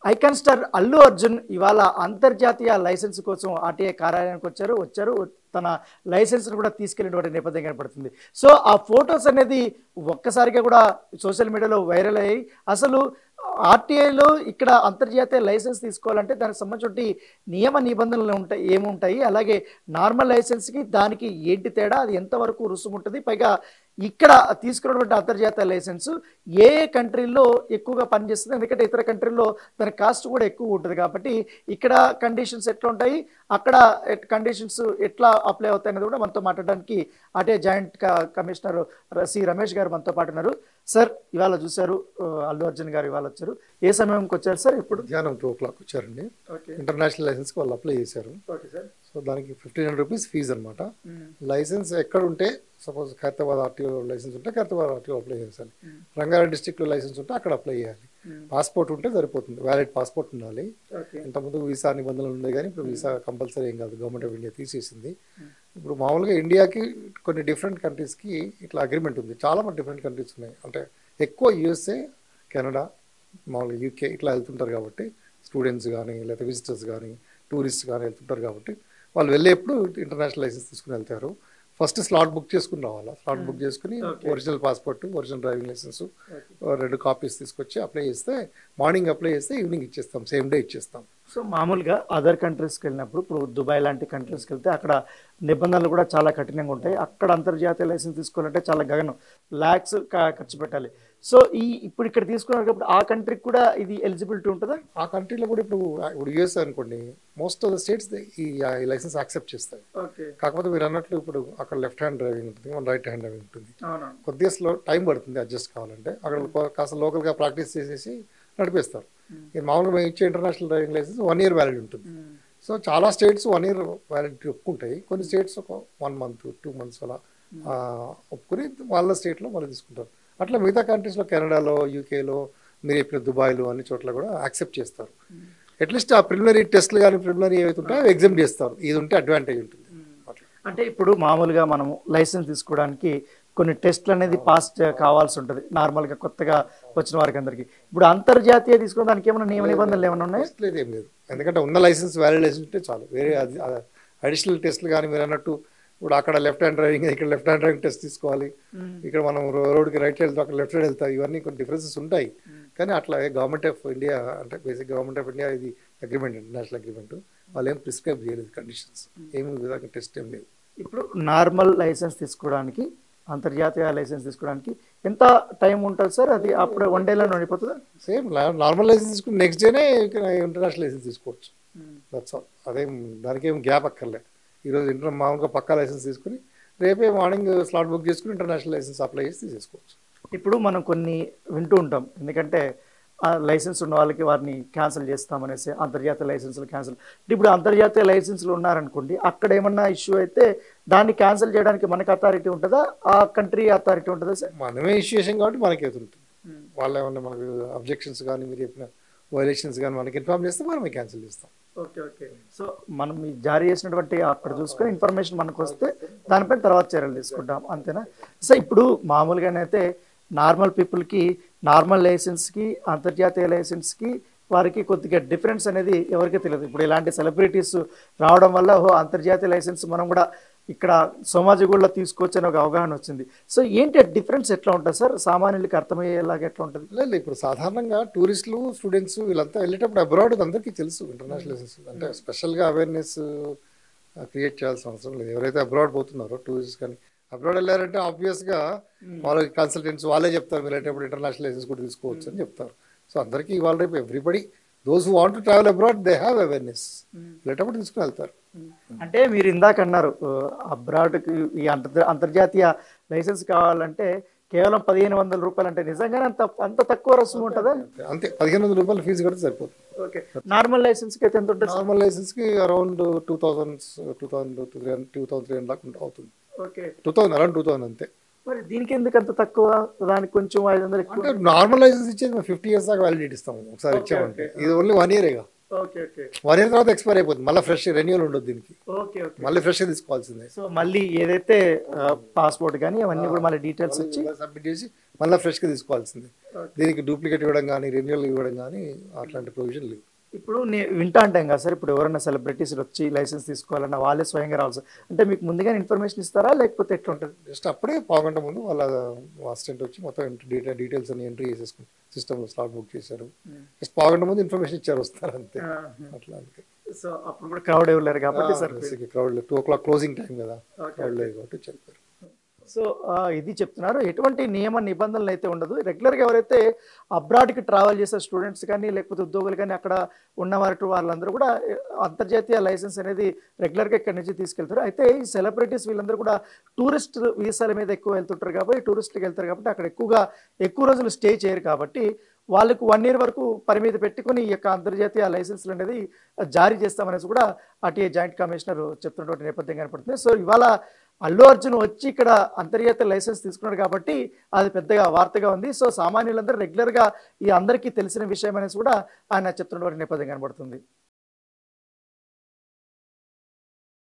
icon star Allu Arjun ఇవాళ అంతర్జాతీయ licence కోసం ఆర్టీఐ కార్యాలయానికి వచ్చారు వచ్చారు తన లైసెన్స్ కూడా తీసుకెళ్ళినటువంటి నేపథ్యం కనపడుతుంది సో ఆ ఫొటోస్ అనేది ఒక్కసారిగా కూడా సోషల్ మీడియాలో వైరల్ అయ్యాయి అసలు ఆర్టీఐలో ఇక్కడ అంతర్జాతీయ లైసెన్స్ తీసుకోవాలంటే దానికి సంబంధించిన నియమ నిబంధనలు ఉంటాయి ఏముంటాయి అలాగే నార్మల్ లైసెన్స్కి దానికి ఏంటి తేడా అది ఎంతవరకు రుసుము ఉంటుంది పైగా ఇక్కడ తీసుకున్నటువంటి అంతర్జాతీయ లైసెన్స్ ఏ ఏ కంట్రీల్లో ఎక్కువగా పనిచేస్తుంది ఎందుకంటే ఇతర కంట్రీల్లో దాని కాస్ట్ కూడా ఎక్కువ ఉంటుంది కాబట్టి ఇక్కడ కండిషన్స్ ఎట్లా ఉంటాయి అక్కడ కండిషన్స్ ఎట్లా అప్లై అవుతాయి అనేది కూడా మనతో మాట్లాడడానికి అటే జాయింట్ కమిషనర్ సి రమేష్ గారు మనతో పాటు ఉన్నారు సార్ ఇవాళ చూశారు ఆ, అల్లు అర్జున్ గారు ఇవాళ వచ్చారు ఏ సమయంకి వచ్చారు సార్ ఇప్పుడు మధ్యాహ్నం టూ ఓ క్లాక్ వచ్చారండి ఓకే ఇంటర్నేషనల్ లైసెన్స్కి వాళ్ళు అప్లై చేశారు ఓకే సార్ సో దానికి ఫిఫ్టీన్ హండ్రెడ్ రూపీస్ ఫీజు అనమాట లైసెన్స్ ఎక్కడ ఉంటే సపోజ్ ఖైరతాబాద్ ఆర్టీఓ లైసెన్స్ ఉంటే ఖైరతాబాద్ ఆర్టీఓ అప్లై చేయాలి రంగారెడ్డి డిస్టిక్లో లైసెన్స్ ఉంటే అక్కడ అప్లై చేయాలి పాస్పోర్ట్ ఉంటే సరిపోతుంది వ్యాలిడ్ పాస్పోర్ట్ ఉండాలి ఓకే ఇంతకుముందు వీసా నిబంధనలు ఉన్నాయి కానీ ఇప్పుడు వీసా కంపల్సరీ ఏం కాదు గవర్నమెంట్ ఆఫ్ ఇండియా తీసేసింది ఇప్పుడు మామూలుగా ఇండియాకి కొన్ని డిఫరెంట్ కంట్రీస్కి ఇట్లా అగ్రిమెంట్ ఉంది చాలా మంది డిఫరెంట్ కంట్రీస్ ఉన్నాయి అంటే ఎక్కువ యూఎస్ఏ కెనడా మామూలుగా యూకే ఇట్లా వెళ్తుంటారు కాబట్టి స్టూడెంట్స్ కానీ లేకపోతే విజిటర్స్ కానీ టూరిస్ట్ కానీ వెళ్తుంటారు కాబట్టి వాళ్ళు వెళ్ళేప్పుడు ఇంటర్నేషనల్ లైసెన్స్ తీసుకుని వెళ్తారు ఫస్ట్ స్లాట్ బుక్ చేసుకుని రావాలా స్లాట్ బుక్ చేసుకుని original passport original driving licence రెండు కాపీస్ తీసుకొచ్చి అప్లై చేస్తే మార్నింగ్ అప్లై చేస్తే ఈవినింగ్ ఇచ్చేస్తాం సేమ్ డే ఇచ్చేస్తాం సో మామూలుగా అదర్ కంట్రీస్కి వెళ్ళినప్పుడు ఇప్పుడు దుబాయ్ లాంటి కంట్రీస్కి వెళ్తే అక్కడ నిబంధనలు కూడా చాలా కఠినంగా ఉంటాయి అక్కడ అంతర్జాతీయ లైసెన్స్ తీసుకోవాలంటే చాలా గగనం ల్యాక్స్ ఖర్చు పెట్టాలి సో ఈ ఇప్పుడు ఇక్కడ తీసుకున్నప్పుడు ఆ కంట్రీకి కూడా ఇది ఎలిజిబిలిటీ ఉంటుందా ఆ కంట్రీలో కూడా ఇప్పుడు ఇప్పుడు యూఎస్ అనుకోండి మోస్ట్ ఆఫ్ ద స్టేట్స్ ఈ లైసెన్స్ యాక్సెప్ట్ చేస్తాయి ఓకే కాకపోతే మీరు అన్నట్లు ఇప్పుడు అక్కడ లెఫ్ట్ హ్యాండ్ డ్రైవింగ్ ఉంటుంది మన రైట్ హ్యాండ్ డ్రైవింగ్ ఉంటుంది అవునా కొద్దిగా స్లో టైం పడుతుంది అడ్జస్ట్ కావాలంటే అక్కడ కొ- కాస్త లోకల్గా ప్రాక్టీస్ చేసేసి నడిపేస్తారు ఇది మామూలుగా మేము ఇచ్చే international driving licence one year valid ఉంటుంది సో చాలా స్టేట్స్ వన్ ఇయర్ వ్యాలిడిటీ ఒప్పుకుంటాయి కొన్ని స్టేట్స్ ఒక వన్ మంత్ టూ మంత్స్ అలా ఆ, ఒప్పుకుని వాళ్ళ స్టేట్లో వాళ్ళు తీసుకుంటారు అట్లా మిగతా కంట్రీస్లో కెనడాలో యూకేలో మీరు చెప్పిన దుబాయ్లో అన్ని చోట్ల కూడా యాక్సెప్ట్ చేస్తారు అట్లీస్ట్ ఆ ప్రిలిమినరీ టెస్ట్లు కానీ ప్రిలిమినరీ ఏవైతే ఉంటాయో అవి ఎగ్జామ్ చేస్తారు ఇది ఉంటే అడ్వాంటేజ్ ఉంటుంది అట్లా అంటే ఇప్పుడు మామూలుగా మనము లైసెన్స్ తీసుకోవడానికి కొన్ని టెస్ట్లు అనేది పాస్ కావాల్సి ఉంటుంది నార్మల్గా కొత్తగా వచ్చిన వారికి అందరికి ఇప్పుడు అంతర్జాతీయ తీసుకున్న దానికి ఏమైనా నియమ నిబంధనలు ఏమైనా ఉన్నాయి టెస్ట్ లేదు ఏం లేదు ఎందుకంటే ఉన్న లైసెన్స్ వ్యాలిడ్ లైసెన్స్ ఉంటే చాలు వేరే అది అడిషనల్ టెస్ట్లు కానీ మీరు అన్నట్టు ఇప్పుడు అక్కడ లెఫ్ట్ హ్యాండ్ డ్రైవింగ్ ఇక్కడ లెఫ్ట్ హ్యాండ్ డ్రైవింగ్ టెస్ట్ తీసుకోవాలి ఇక్కడ మనం రో- రోడ్కి రైట్ వెళ్తాం అక్కడ లెఫ్ట్ సైడ్ వెళ్తాం ఇవన్నీ కొన్ని డిఫరెన్సెస్ ఉంటాయి కానీ అట్లా గవర్నమెంట్ ఆఫ్ ఇండియా అంటే బేసిక్ గవర్నమెంట్ ఆఫ్ ఇండియా ఇది అగ్రిమెంట్ ఇంటర్నేషనల్ అగ్రిమెంట్ వాళ్ళు ఏం ప్రిస్క్రైబ్ చేయలేదు కండిషన్స్ ఏమి విధంగా టెస్ట్ ఏం లేదు ఇప్పుడు నార్మల్ లైసెన్స్ తీసుకోవడానికి అంతర్జాతీయ లైసెన్స్ తీసుకోవడానికి ఎంత టైం ఉంటుంది సార్ అది అప్పుడు వన్ డేలో నడిపోతుందా సేమ్ నార్మల్ లైసెన్స్ తీసుకుని నెక్స్ట్ డేనే ఇంటర్నేషనల్ లైసెన్స్ తీసుకోవచ్చు దట్స్ ఆల్ అదేం దానికి ఏం గ్యాప్ అక్కర్లే ఈరోజు ఇంటర్ మామూలుగా పక్కా లైసెన్స్ తీసుకుని రేపే మార్నింగ్ స్లాట్ బుక్ చేసుకుని ఇంటర్నేషనల్ లైసెన్స్ అప్లై చేసి తీసేసుకోవచ్చు ఇప్పుడు మనం కొన్ని వింటూ ఉంటాం ఎందుకంటే ఆ లైసెన్స్ ఉన్న వాళ్ళకి వారిని క్యాన్సిల్ చేస్తామనేసి అంతర్జాతీయ లైసెన్సులు క్యాన్సిల్ ఇప్పుడు అంతర్జాతీయ లైసెన్సులు ఉన్నారనుకోండి అక్కడ ఏమన్నా ఇష్యూ అయితే దాన్ని క్యాన్సిల్ చేయడానికి మనకి అథారిటీ ఉంటుందా ఆ కంట్రీ అథారిటీ ఉంటుందా సార్ మనమే ఇష్యూ చేసాం కాబట్టి మనకి ఎదురుతుంది వాళ్ళు ఏమన్నా మనకు అబ్జెక్షన్స్ కానీ మీరు చెప్పిన వైలేషన్స్ కానీ మనకి ఇన్ఫార్మ్ చేస్తే మనమే క్యాన్సిల్ చేస్తాం ఓకే ఓకే సో మనం ఈ జారీ చేసినటువంటి అక్కడ చూసుకొని ఇన్ఫర్మేషన్ మనకు వస్తే దానిపైన తర్వాత చర్యలు తీసుకుంటాం అంతేనా సో ఇప్పుడు మామూలుగానైతే నార్మల్ పీపుల్కి నార్మల్ లైసెన్స్కి అంతర్జాతీయ లైసెన్స్కి వారికి కొద్దిగా డిఫరెన్స్ అనేది ఎవరికీ తెలియదు ఇప్పుడు ఇలాంటి సెలబ్రిటీస్ రావడం వల్ల ఓహో అంతర్జాతీయ లైసెన్స్ మనం కూడా ఇక్కడ సోమాజిగూడలో తీసుకోవచ్చు అనే ఒక అవగాహన వచ్చింది సో ఏంటి డిఫరెన్స్ ఎట్లా ఉంటుంది సార్ సామాన్యులకి అర్థమయ్యేలాగా ఎట్లా ఉంటుంది లేదు లేదు, ఇప్పుడు సాధారణంగా టూరిస్టులు స్టూడెంట్స్ వీళ్ళంతా వెళ్ళేటప్పుడు అబ్రాడ్ అందరికీ తెలుసు ఇంటర్నేషనల్ లైసెన్స్ అంటే స్పెషల్గా అవేర్నెస్ క్రియేట్ చేయాల్సిన అవసరం లేదు ఎవరైతే అబ్రాడ్ పోతున్నారో టూరిస్ట్ కానీ అబ్రాడ్ వెళ్ళారంటే ఆబ్వియస్గా వాళ్ళకి కన్సల్టెంట్స్ వాళ్ళే చెప్తారు మీరు వెళ్ళేటప్పుడు ఇంటర్నేషనల్ లైసెన్స్ కూడా తీసుకోవచ్చు అని చెప్తారు సో అందరికీ ఇవాళ రేపు everybody those who want to travel abroad they have awareness వెళ్ళేటప్పుడు తీసుకుని వెళ్తారు అంటే మీరు ఇందాక అన్నారు అబ్రాడ్కి ఈ అంతర్ అంతర్జాతీయ లైసెన్స్ కావాలంటే కేవలం పదిహేను వందల రూపాయలు అంటే నిజంగానే అంత అంత తక్కువ రుసుము ఉంటుందా అంతే పదిహేను వందల రూపాయలు ఫీజు కడితే సరిపోతుంది ఓకే నార్మల్ లైసెన్స్కి అయితే ఎంత ఉంటుంది నార్మల్ లైసెన్స్కి around two thousand two thousand two three two thousand three hundred దాకా ఉంటే అవుతుంది okay two thousand around two thousand అంతే మరి దీనికి ఎందుకు అంత తక్కువ దానికి కొంచెం ఐదు వందలు ఎక్కువ అంటే నార్మల్ లైసెన్స్ ఇచ్చేది మేము ఫిఫ్టీ ఇయర్స్ దాకా వ్యాలిడిటీ ఇస్తాము ఒకసారి ఇచ్చామంటే ఇది ఓన్లీ వన్ ఇయరేగా ఓకే ఓకే వన్ ఇయర్ తర్వాత ఎక్స్పైర్ అయిపోతుంది మళ్ళీ ఫ్రెష్ రెన్యూవల్ ఉండదు దీనికి ఓకే ఓకే మళ్ళీ ఫ్రెష్ తీసుకోవాల్సిందే సో మళ్ళీ ఏదైతే పాస్పోర్ట్ కానీ అవన్నీ కూడా మళ్ళీ డీటెయిల్స్ వచ్చి సబ్మిట్ చేసి మళ్ళీ ఫ్రెష్గా తీసుకోవాల్సిందే దీనికి డూప్లికేట్ ఇవ్వడం కానీ రెన్యువల్ ఇవ్వడం కానీ అట్లాంటి ప్రొవిజన్ లేవు ఇప్పుడు నేను వింటా అంటాం కదా సార్ ఇప్పుడు ఎవరైనా సెలబ్రిటీస్ వచ్చి లైసెన్స్ తీసుకోవాలన్నా వాళ్ళే స్వయంగా రావాలి సార్ అంటే మీకు ముందుగానే ఇన్ఫర్మేషన్ ఇస్తారా లేకపోతే ఎట్లా ఉంటుంది జస్ట్ అప్పుడే పావుగంట ముందు వాళ్ళ అసిస్టెంట్ వచ్చి మొత్తం డీటెయిల్ డీటెయిల్స్ అన్ని ఎంట్రీ చేసేసుకుని సిస్టంలో స్లాట్ బుక్ చేశారు జస్ట్ పావుగంట ముందు ఇన్ఫర్మేషన్ ఇచ్చారు వస్తారు అంతే అట్లా అందుకే సో అప్పుడు కూడా క్రౌడ్ ఎవరు లేరు కాబట్టి sir crowd two o'clock closing time కదా క్రౌడ్ లేదు కాబట్టి చెప్పారు సో ఆ, ఇది చెప్తున్నారు ఎటువంటి నియమ నిబంధనలు అయితే ఉండదు రెగ్యులర్గా ఎవరైతే అబ్రాడ్కి ట్రావెల్ చేసే స్టూడెంట్స్ కానీ లేకపోతే ఉద్యోగులు కానీ అక్కడ ఉన్నవారు వాళ్ళందరూ కూడా ఏ, అంతర్జాతీయ లైసెన్స్ అనేది రెగ్యులర్గా ఇక్కడి నుంచి తీసుకెళ్తారు అయితే ఈ సెలబ్రిటీస్ వీళ్ళందరూ కూడా టూరిస్ట్ వీసాల మీద ఎక్కువ వెళ్తుంటారు కాబట్టి టూరిస్ట్కి వెళ్తారు కాబట్టి అక్కడ ఎక్కువగా ఎక్కువ రోజులు స్టే చేయరు కాబట్టి వాళ్ళకు వన్ ఇయర్ వరకు పరిమితి పెట్టుకొని ఈ యొక్క అంతర్జాతీయ లైసెన్స్లు అనేది జారీ చేస్తామనేసి కూడా ఆర్టీఏ జాయింట్ కమిషనర్ చెప్తున్నటువంటి నేపథ్యం కనపడుతుంది సో ఇవాళ అల్లు అర్జున్ వచ్చి ఇక్కడ అంతర్జాతీయ లైసెన్స్ తీసుకున్నాడు కాబట్టి అది పెద్దగా వార్తగా ఉంది సో సామాన్యులందరూ రెగ్యులర్గా ఈ అందరికీ తెలిసిన విషయం అనేసి కూడా ఆయన చెప్తున్నటువంటి నేపథ్యం కనబడుతుంది